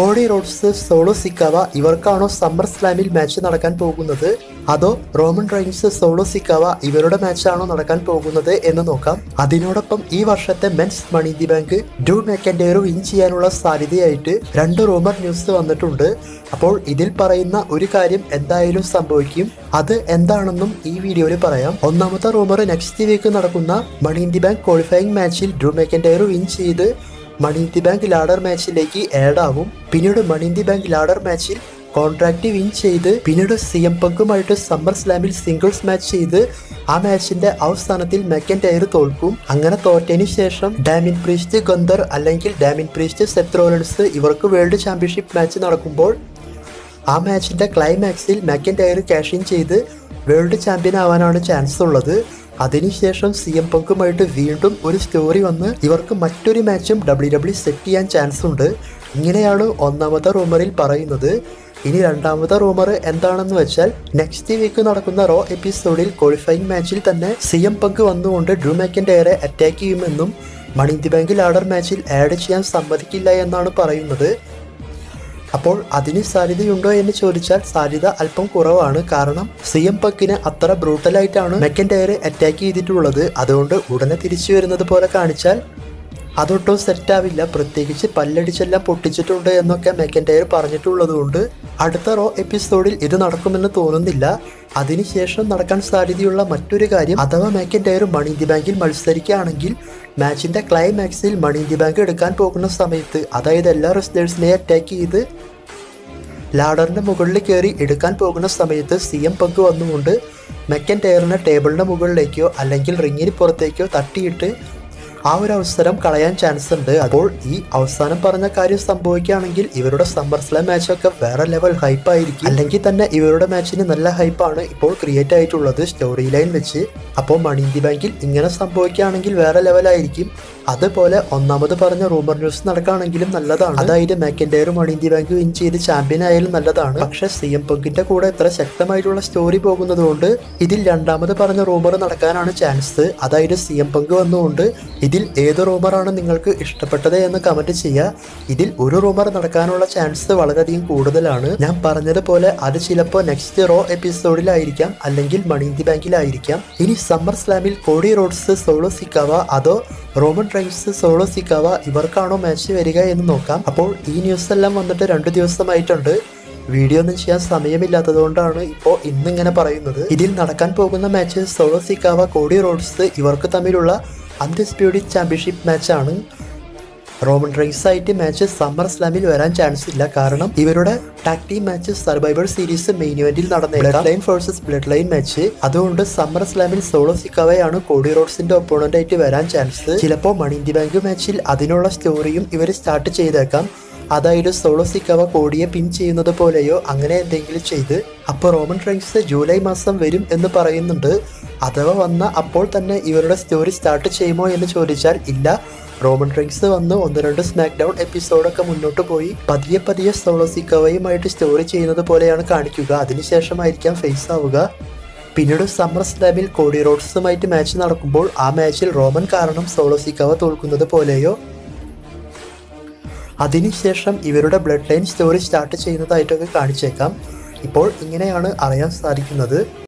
Cody Rhodes Solo Sikoa ഇവർക്കാണോ summer സ്ലാമിൽ match നടക്കാൻ പോകുന്നത് അതോ റോമൻ റൈൻസ് സോളോ സിക്കാവ ഇവരുടെ മാച്ചാണോ നടക്കാൻ പോകുന്നത് എന്ന് നോക്കാം അതിനോടൊപ്പം ഈ വർഷത്തെ men's money the bank Drew McIntyre win ചെയ്യാനുള്ള സാധ്യതയായിട്ട് രണ്ട് റൂമർ ന്യൂസ് വന്നിട്ടുണ്ട് അപ്പോൾ ഇതിൽ പറയുന്ന ഒരു കാര്യം എന്തായാലും സംഭവിക്കും അത് എന്താണെന്നും ഈ വീഡിയോയിൽ പറയാം ഒന്നാമത്തെ റൂമർ നെക്സ്റ്റ് വീക്ക് നടക്കുന്ന മണി ദി ബാങ്ക് ക്വാളിഫയിങ് മാച്ചിൽ ഡ്രൂ മെക്കൻഡേർ വിൻ ചെയ്ത് money in the bank ladder മാച്ചിലേക്ക് ആഡ് ആവും പിന്നീട് money in the bank ladder മാച്ചിൽ കോൺട്രാക്ട് വിൻ ചെയ്ത് പിന്നീട് സി എം പങ്കുമായിട്ട് സമ്മർ സ്ലാമിൽ സിംഗിൾസ് മാച്ച് ചെയ്ത് ആ മാച്ചിന്റെ അവസാനത്തിൽ മെക്കൻ ടയർ തോൽക്കും അങ്ങനെ തോറ്റതിന് ശേഷം ഡാമിൻ പ്രീസ്റ്റ് ഗന്ധർ അല്ലെങ്കിൽ ഡാമിൻ പ്രീസ്റ്റ് സെത്രോലൻസ് ഇവർക്ക് വേൾഡ് ചാമ്പ്യൻഷിപ്പ് മാച്ച് നടക്കുമ്പോൾ ആ മാച്ചിന്റെ ക്ലൈമാക്സിൽ മെക്കൻ ടയർ ക്യാഷ് ഇൻ ചെയ്ത് വേൾഡ് ചാമ്പ്യൻ ആവാനാണ് ചാൻസ് ഉള്ളത് അതിനുശേഷം സി എം പങ്കുമായിട്ട് വീണ്ടും ഒരു സ്റ്റോറി വന്ന് ഇവർക്ക് മറ്റൊരു മാച്ചും ഡബ്ല്യു ഡബ്ല്യു സെറ്റ് ചെയ്യാൻ ചാൻസ് ഉണ്ട് ഇങ്ങനെയാണ് ഒന്നാമത്തെ റൂമറിൽ പറയുന്നത് ഇനി രണ്ടാമത്തെ റൂമർ എന്താണെന്ന് വെച്ചാൽ നെക്സ്റ്റ് വീക്ക് നടക്കുന്ന റോ എപ്പിസോഡിൽ ക്വാളിഫയിങ് മാച്ചിൽ തന്നെ സി എം പങ്ക് വന്നുകൊണ്ട് ഡ്രൂ മാക്കിൻ്റെ അറ്റാക്ക് ചെയ്യുമെന്നും money in the bank ladder മാച്ചിൽ ആഡ് ചെയ്യാൻ സമ്മതിക്കില്ല എന്നാണ് പറയുന്നത് അപ്പോൾ അതിന് സാധ്യതയുണ്ടോ എന്ന് ചോദിച്ചാൽ സാധ്യത അല്പം കുറവാണ് കാരണം സി എം പക്കിന് അത്ര ബ്രൂട്ടലായിട്ടാണ് മെക്കൻ ടയർ അറ്റാക്ക് ചെയ്തിട്ടുള്ളത് അതുകൊണ്ട് ഉടനെ തിരിച്ചു വരുന്നത് പോലെ കാണിച്ചാൽ അതൊട്ടും സെറ്റാവില്ല പ്രത്യേകിച്ച് പല്ലടിച്ചെല്ലാം പൊട്ടിച്ചിട്ടുണ്ട് എന്നൊക്കെ മെക്കൻ ടയർ പറഞ്ഞിട്ടുള്ളത് കൊണ്ട് അടുത്ത റോ എപ്പിസോഡിൽ ഇത് നടക്കുമെന്ന് തോന്നുന്നില്ല അതിനുശേഷം നടക്കാൻ സാധ്യതയുള്ള മറ്റൊരു കാര്യം അഥവാ മെക്കൻ ടയർ മണി ദി ബാങ്കിൽ മത്സരിക്കുകയാണെങ്കിൽ മാച്ചിന്റെ ക്ലൈമാക്സിൽ മണി ദി ബാങ്ക് എടുക്കാൻ പോകുന്ന സമയത്ത് അതായത് എല്ലാ റെസ്ലേഴ്സിനെയും അറ്റാക്ക് ചെയ്ത് ലാഡറിന്റെ മുകളിൽ കയറി എടുക്കാൻ പോകുന്ന സമയത്ത് സി എം പങ്ക് വന്നുകൊണ്ട് മെക്കൻ ടയറിനെ ടേബിളിന്റെ മുകളിലേക്കോ അല്ലെങ്കിൽ റിങ്ങിന് പുറത്തേക്കോ തട്ടിയിട്ട് ആ ഒരു അവസരം കളയാൻ ചാൻസ് ഉണ്ട് അപ്പോൾ ഈ അവസാനം പറഞ്ഞ കാര്യം സംഭവിക്കുകയാണെങ്കിൽ ഇവരുടെ സമ്മർ സ്ലാം മാച്ചൊക്കെ വേറെ ലെവൽ ഹൈപ്പ് ആയിരിക്കും അല്ലെങ്കിൽ തന്നെ ഇവരുടെ മാച്ചിന് നല്ല ഹൈപ്പാണ് ഇപ്പോൾ ക്രിയേറ്റ് ആയിട്ടുള്ളത് സ്റ്റോറി ലൈൻ വെച്ച് അപ്പോൾ മണി ഇന്ത്യ ബാങ്കിൽ ഇങ്ങനെ സംഭവിക്കുകയാണെങ്കിൽ വേറെ ലെവലായിരിക്കും അതുപോലെ ഒന്നാമത് പറഞ്ഞ റൂമർ ന്യൂസ് നടക്കുകയാണെങ്കിലും നല്ലതാണ് അതായത് McIntyre money in the bank win ചെയ്ത് ചാമ്പ്യൻ ആയാലും നല്ലതാണ് പക്ഷെ സി എം പങ്കിന്റെ കൂടെ ഇത്ര ശക്തമായിട്ടുള്ള സ്റ്റോറി പോകുന്നത് കൊണ്ട് ഇതിൽ രണ്ടാമത് പറഞ്ഞ റൂമർ നടക്കാനാണ് ചാൻസ് അതായത് സി എം പങ്ക് വന്നുകൊണ്ട് ഇതിൽ ഏത് റൂമറാണ് നിങ്ങൾക്ക് ഇഷ്ടപ്പെട്ടത് എന്ന് കമന്റ് ചെയ്യുക ഇതിൽ ഒരു റൂമർ നടക്കാനുള്ള ചാൻസ് വളരെയധികം കൂടുതലാണ് ഞാൻ പറഞ്ഞതുപോലെ അത് ചിലപ്പോൾ നെക്സ്റ്റ് റോ എപ്പിസോഡിലായിരിക്കാം അല്ലെങ്കിൽ മണി ഇന്ത്യ ബാങ്കിലായിരിക്കാം ഇനി സമ്മർ സ്ലാമിൽ കോഡി റോഡ്സ് സോളോ സിക്കാവ അതോ റോമൻ റൈൻസ് സോളോ സിക്കാവ ഇവർക്കാണോ മാച്ച് വരിക എന്ന് നോക്കാം അപ്പോൾ ഈ ന്യൂസ് എല്ലാം വന്നിട്ട് രണ്ട് ദിവസമായിട്ടുണ്ട് വീഡിയോ ഒന്നും ചെയ്യാൻ സമയമില്ലാത്തതുകൊണ്ടാണ് ഇപ്പോൾ ഇന്നിങ്ങനെ പറയുന്നത് ഇതിൽ നടക്കാൻ പോകുന്ന match Solo Sikoa Cody Rhodes ഇവർക്ക് തമ്മിലുള്ള അൺഡിസ്പ്യൂട്ടഡ് ചാമ്പ്യൻഷിപ്പ് മാച്ചാണ് റോമൻ റൈസ് ആയിട്ട് മാച്ച് സമ്മർ സ്ലാമിൽ വരാൻ ചാൻസ് ഇല്ല കാരണം ഇവരുടെ tag team match survivor series main ഇവന്റിൽ നടന്ന bloodline versus bloodline match അതുകൊണ്ട് സമ്മർ സ്ലാമിൽ സോളോ സിക്കാവയാണ് കോഡി റോഡ്സിന്റെ ഒപ്പോണന്റ് ആയിട്ട് വരാൻ ചാൻസ് ചിലപ്പോൾ മണി ഇന്ത്യ ബാങ്ക് മാച്ചിൽ അതിനുള്ള സ്റ്റോറിയും ഇവർ സ്റ്റാർട്ട് ചെയ്തേക്കാം അതായത് സോളോ സിക്കാവ കോടിയെ പിൻ ചെയ്യുന്നത് പോലെയോ അങ്ങനെ എന്തെങ്കിലും ചെയ്ത് അപ്പോൾ റോമൻ റൈൻസ് ജൂലൈ മാസം വരും എന്ന് പറയുന്നുണ്ട് അഥവാ വന്ന അപ്പോൾ തന്നെ ഇവരുടെ സ്റ്റോറി സ്റ്റാർട്ട് ചെയ്യുമോ എന്ന് ചോദിച്ചാൽ ഇല്ല റോമൻ റൈൻസ് വന്ന് ഒന്ന് രണ്ട് സ്മാക്ക് ഡൗൺ എപ്പിസോഡൊക്കെ മുന്നോട്ട് പോയി പതിയെ പതിയെ സോളോ സിക്കവയുമായിട്ട് സ്റ്റോറി ചെയ്യുന്നത് പോലെയാണ് കാണിക്കുക അതിനുശേഷമായിരിക്കാം ഫേസ് ആവുക പിന്നീട് സമ്മർ സ്ലാമിൽ കോഡി റോഡ്സുമായിട്ട് മാച്ച് നടക്കുമ്പോൾ ആ മാച്ചിൽ റോമൻ കാരണം സോളോ സിക്കവ തോൽക്കുന്നത് പോലെയോ അതിനുശേഷം ഇവരുടെ ബ്ലഡ് ലൈൻ സ്റ്റോറി സ്റ്റാർട്ട് ചെയ്യുന്നതായിട്ടൊക്കെ കാണിച്ചേക്കാം ഇപ്പോൾ ഇങ്ങനെയാണ് അറിയാൻ സാധിക്കുന്നത്